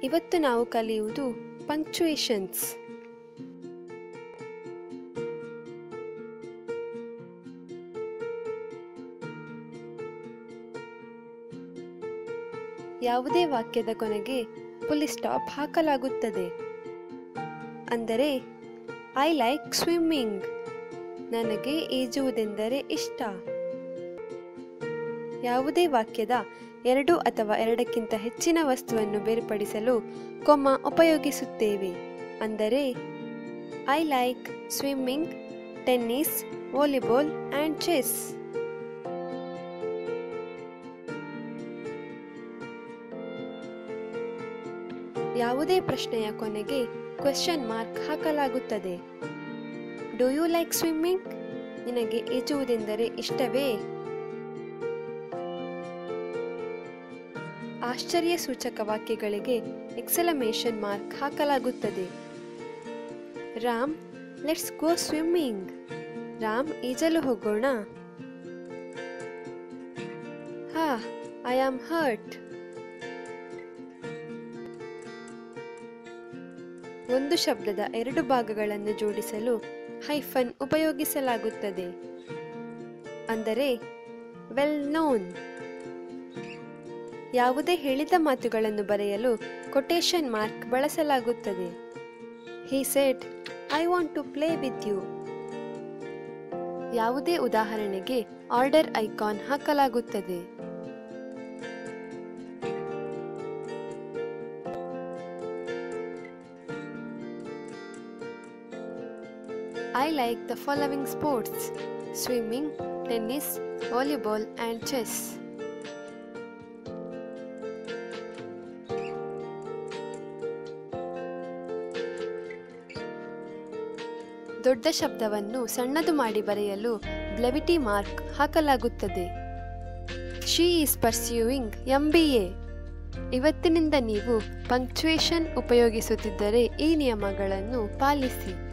ಇವತ್ತು ನಾವು ಕಲಿಯುವುದು ಪಂಕ್ಚುಯೇಷನ್ಸ್ ಯಾವುದೇ ವಾಕ್ಯದ ಕೊನೆಗೆ ಪುಲಿ ಸ್ಟಾಪ್ ಹಾಕಲಾಗುತ್ತದೆ ಅಂದರೆ ಐ ಲೈಕ್ ಸ್ವಿಮ್ಮಿಂಗ್ ನನಗೆ ಈಜುವುದೆಂದರೆ ಇಷ್ಟ ಯಾವುದೇ ವಾಕ್ಯದ ಎರಡು ಅಥವಾ ಎರಡಕ್ಕಿಂತ ಹೆಚ್ಚಿನ ವಸ್ತುವನ್ನು ಬೇರ್ಪಡಿಸಲು ಕೊಮ್ಮ ಉಪಯೋಗಿಸುತ್ತೇವೆ ಅಂದರೆ I like swimming tennis volleyball and chess ಯಾವುದೇ ಪ್ರಶ್ನೆಯ ಕೊನೆಗೆ ಕ್ವೆಶ್ಚನ್ ಮಾರ್ಕ್ ಹಾಕಲಾಗುತ್ತದೆ ಡು ಯು ಲೈಕ್ ಸ್ವಿಮ್ಮಿಂಗ್ ನಿನಗೆ ಈಜುವುದೆಂದರೆ ಇಷ್ಟವೇ ಆಶ್ಚರ್ಯ ಸೂಚಕ ವಾಕ್ಯಗಳಿಗೆ ಎಕ್ಸಲಮೇಷನ್ ಮಾರ್ಕ್ ಹಾಕಲಾಗುತ್ತದೆ Ram let's go swimming Ram ಈಜಲು ಹೋಗೋಣ ಹಾ ಐ ಆಮ್ ಹರ್ಟ್ ಒಂದು ಶಬ್ದದ ಎರಡು ಭಾಗಗಳನ್ನು ಜೋಡಿಸಲು ಹೈಫನ್ ಉಪಯೋಗಿಸಲಾಗುತ್ತದೆ ಅಂದರೆ ವೆಲ್ ನೋನ್ ಯಾವುದೇ ಹೇಳಿದ ಮಾತುಗಳನ್ನು ಬರೆಯಲು ಕೊಟೇಶನ್ ಮಾರ್ಕ್ ಬಳಸಲಾಗುತ್ತದೆ he said I want to play with you ಯಾವುದೇ ಉದಾಹರಣೆಗೆ ಆರ್ಡರ್ ಐಕಾನ್ ಹಾಕಲಾಗುತ್ತದೆ I like the following sports swimming, tennis, volleyball, and chess. ದೊಡ್ಡ ಶಬ್ದವನ್ನು ಸಣ್ಣದು ಮಾಡಿ ಬರೆಯಲು ಬ್ಲೆವಿಟಿ ಮಾರ್ಕ್ ಹಾಕಲಾಗುತ್ತದೆ she is pursuing M B A ಇವತ್ತಿನಿಂದ ನೀವು ಪಂಕ್ಚುಯೇಷನ್ ಉಪಯೋಗಿಸುತ್ತಿದ್ದರೆ ಈ ನಿಯಮಗಳನ್ನು ಪಾಲಿಸಿ